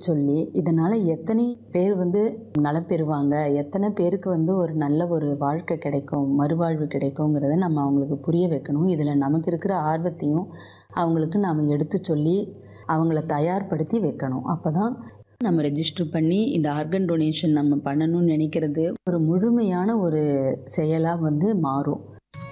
சொல்லி இதனால் எத்தனை பேர் வந்து நலம் பெறுவாங்க எத்தனை பேருக்கு வந்து ஒரு நல்ல ஒரு வாழ்க்கை கிடைக்கும் மறுவாழ்வு கிடைக்குங்கிறத நம்ம அவங்களுக்கு புரிய வைக்கணும் இதில் நமக்கு இருக்கிற ஆர்வத்தையும் அவங்களுக்கு நாம் எடுத்து சொல்லி அவங்கள தயார்படுத்தி வைக்கணும் அப்போ தான் நம்ம ரெஜிஸ்டர் பண்ணி இந்த ஆர்கன் டொனேஷன் நம்ம பண்ணணும்னு நினைக்கிறது ஒரு முழுமையான ஒரு செயலாக வந்து மாறும்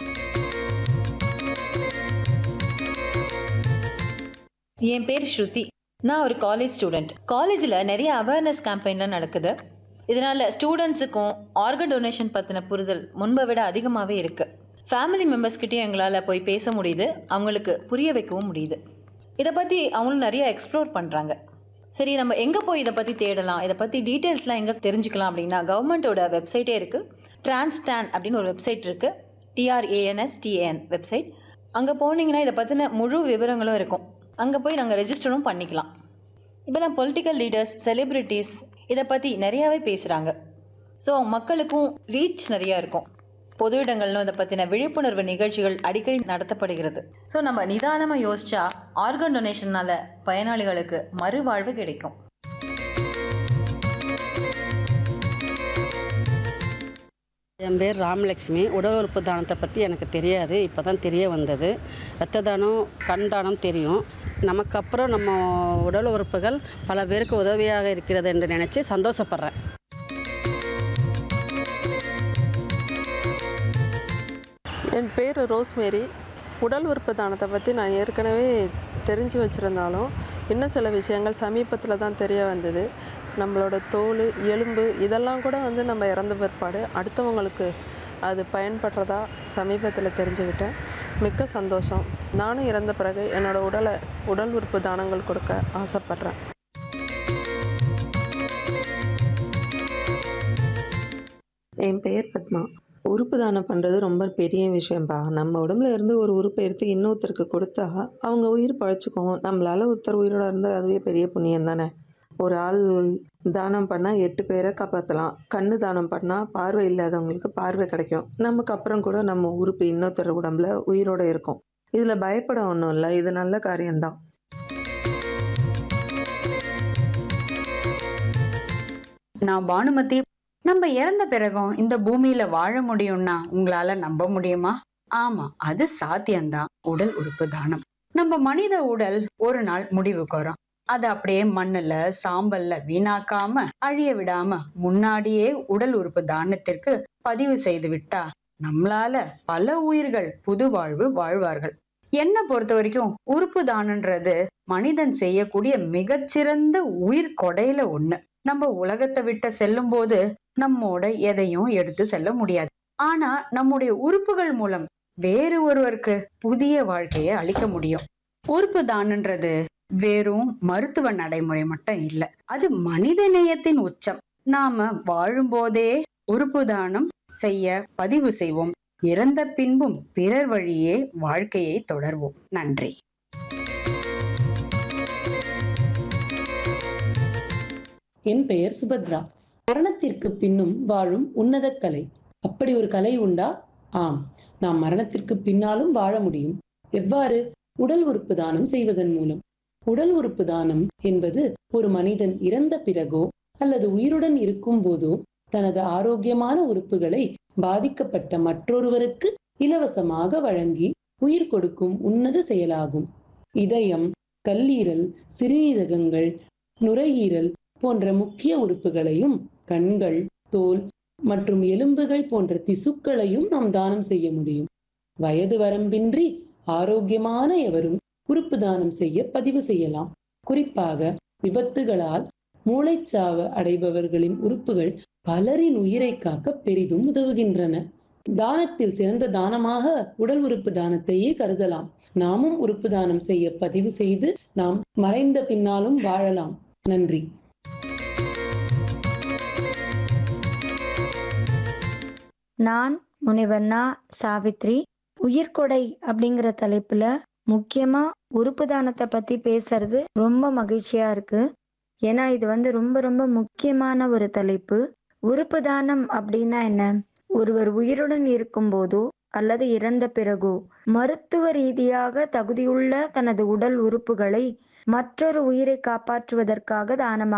என் பேர் ஸ்ருதி நான் ஒரு காலேஜ் ஸ்டூடெண்ட் காலேஜில் நிறைய அவேர்னஸ் கேம்பெயின்லாம் நடக்குது இதனால் ஸ்டூடெண்ட்ஸுக்கும் ஆர்கன் டொனேஷன் பற்றின புரிதல் முன்பை விட அதிகமாகவே இருக்குது ஃபேமிலி மெம்பர்ஸ்கிட்டையும் எங்களால் போய் பேச முடியுது அவங்களுக்கு புரிய வைக்கவும் முடியுது இதை பற்றி அவங்களும் நிறைய எக்ஸ்ப்ளோர் பண்ணுறாங்க சரி நம்ம எங்கே போய் இதை பற்றி தேடலாம் இதை பற்றி டீட்டெயில்ஸ்லாம் எங்கே தெரிஞ்சுக்கலாம் அப்படின்னா கவர்மெண்ட்டோட வெப்சைட்டே இருக்குது டிரான்ஸ்டான் அப்படின்னு ஒரு வெப்சைட் இருக்குது டிஆர்ஏஎன்எஸ் டிஏஎன் வெப்சைட் அங்கே போனீங்கன்னா இதை பற்றின முழு விவரங்களும் இருக்கும் அங்கே போய் நாங்கள் ரெஜிஸ்டரும் பண்ணிக்கலாம் இப்போலாம் பொலிட்டிக்கல் லீடர்ஸ் செலிப்ரிட்டிஸ் இதை பற்றி நிறையாவே பேசுகிறாங்க ஸோ மக்களுக்கும் ரீச் நிறையா இருக்கும் பொது இடங்கள்லும் இதை பற்றின விழிப்புணர்வு நிகழ்ச்சிகள் அடிக்கடி நடத்தப்படுகிறது ஸோ நம்ம நிதானமாக யோசிச்சா ஆர்கன் டொனேஷனால் பயனாளிகளுக்கு மறுவாழ்வு கிடைக்கும் என் பேர் ராமலட்சுமி உடல் உறுப்பு தானத்தை பற்றி எனக்கு தெரியாது இப்போ தான் தெரிய வந்தது ரத்த தானம் கண் தானம் தெரியும் நமக்கு அப்புறம் நம்ம உடல் உறுப்புகள் பல பேருக்கு உதவியாக இருக்கிறது என்று நினச்சி சந்தோஷப்படுறேன் என் பேர் ரோஸ்மேரி உடல் உறுப்பு தானத்தை பற்றி நான் ஏற்கனவே தெரிஞ்சு வச்சுருந்தாலும் இன்னும் சில விஷயங்கள் சமீபத்தில் தான் தெரிய வந்தது நம்மளோட தோல் எலும்பு இதெல்லாம் கூட வந்து நம்ம இறந்த பிற்பாடு அடுத்தவங்களுக்கு அது பயன்படுறதா சமீபத்தில் தெரிஞ்சுக்கிட்டேன் மிக்க சந்தோஷம் நானும் இறந்த பிறகு என்னோடய உடலை உடல் உறுப்பு தானங்கள் கொடுக்க ஆசைப்பட்றேன் என் பெயர் பத்மா உறுப்பு தானம் பண்ணுறது ரொம்ப பெரிய விஷயம்ப்பா நம்ம உடம்புல இருந்து ஒரு உறுப்பை எடுத்து இன்னொருத்தருக்கு கொடுத்தா அவங்க உயிர் பழச்சிக்கும் நம்மளால ஒருத்தர் உயிரோட இருந்தால் அதுவே பெரிய புண்ணியம் தானே ஒரு ஆள் தானம் பண்ணால் எட்டு பேரை காப்பாற்றலாம் கண்ணு தானம் பண்ணால் பார்வை இல்லாதவங்களுக்கு பார்வை கிடைக்கும் நமக்கு அப்புறம் கூட நம்ம உறுப்பு இன்னொருத்தர் உடம்புல உயிரோட இருக்கும் இதில் பயப்பட ஒன்றும் இல்லை இது நல்ல காரியம்தான் நான் பானுமதி நம்ம இறந்த பிறகும் இந்த பூமியில வாழ முடியும்னா உங்களால நம்ப முடியுமா ஆமா அது சாத்தியம்தான் உடல் உறுப்பு தானம் நம்ம மனித உடல் ஒரு நாள் முடிவுக்கு வரும் அதை அப்படியே மண்ணுல சாம்பல்ல வீணாக்காம அழிய விடாம முன்னாடியே உடல் உறுப்பு தானத்திற்கு பதிவு செய்து விட்டா நம்மளால பல உயிர்கள் புது வாழ்வு வாழ்வார்கள் என்ன பொறுத்த வரைக்கும் உறுப்பு தானன்றது மனிதன் செய்யக்கூடிய மிகச்சிறந்த உயிர் கொடையில ஒண்ணு நம்ம உலகத்தை விட்ட செல்லும் போது நம்மோட எதையும் எடுத்து செல்ல முடியாது ஆனா நம்முடைய உறுப்புகள் மூலம் வேறு ஒருவருக்கு புதிய வாழ்க்கையை அளிக்க முடியும் உறுப்பு தானன்றது வெறும் மருத்துவ நடைமுறை மட்டும் இல்ல அது மனித நேயத்தின் உச்சம் நாம வாழும்போதே உறுப்பு தானம் செய்ய பதிவு செய்வோம் இறந்த பின்பும் பிறர் வழியே வாழ்க்கையை தொடர்வோம் நன்றி என் பெயர் சுபத்ரா மரணத்திற்கு பின்னும் வாழும் உன்னத கலை அப்படி ஒரு கலை உண்டா ஆம் நாம் மரணத்திற்கு பின்னாலும் வாழ முடியும் எவ்வாறு உடல் உறுப்பு தானம் செய்வதன் மூலம் உடல் உறுப்பு தானம் என்பது ஒரு மனிதன் இறந்த பிறகோ அல்லது உயிருடன் இருக்கும் போதோ தனது ஆரோக்கியமான உறுப்புகளை பாதிக்கப்பட்ட மற்றொருவருக்கு இலவசமாக வழங்கி உயிர் கொடுக்கும் உன்னத செயலாகும் இதயம் கல்லீரல் சிறுநீரகங்கள் நுரையீரல் போன்ற முக்கிய உறுப்புகளையும் கண்கள் தோல் மற்றும் எலும்புகள் போன்ற திசுக்களையும் நாம் தானம் செய்ய முடியும் வயது வரம்பின்றி ஆரோக்கியமான எவரும் உறுப்பு தானம் செய்ய பதிவு செய்யலாம் குறிப்பாக விபத்துகளால் மூளைச்சாவு அடைபவர்களின் உறுப்புகள் பலரின் உயிரை காக்க பெரிதும் உதவுகின்றன தானத்தில் சிறந்த தானமாக உடல் உறுப்பு தானத்தையே கருதலாம் நாமும் உறுப்பு தானம் செய்ய பதிவு செய்து நாம் மறைந்த பின்னாலும் வாழலாம் நன்றி நான் முனைவர்னா சாவித்ரி உயிர்கொடை அப்படிங்கிற தலைப்புல முக்கியமா உறுப்பு தானத்தை பத்தி பேசுறது ரொம்ப மகிழ்ச்சியா இருக்கு ஏன்னா இது வந்து ரொம்ப ரொம்ப முக்கியமான ஒரு தலைப்பு உறுப்பு தானம் அப்படின்னா என்ன ஒருவர் உயிருடன் இருக்கும்போதோ அல்லது இறந்த பிறகோ மருத்துவ ரீதியாக தகுதியுள்ள தனது உடல் உறுப்புகளை மற்றொரு உயிரை காப்பாற்றுவதற்காக தானமாக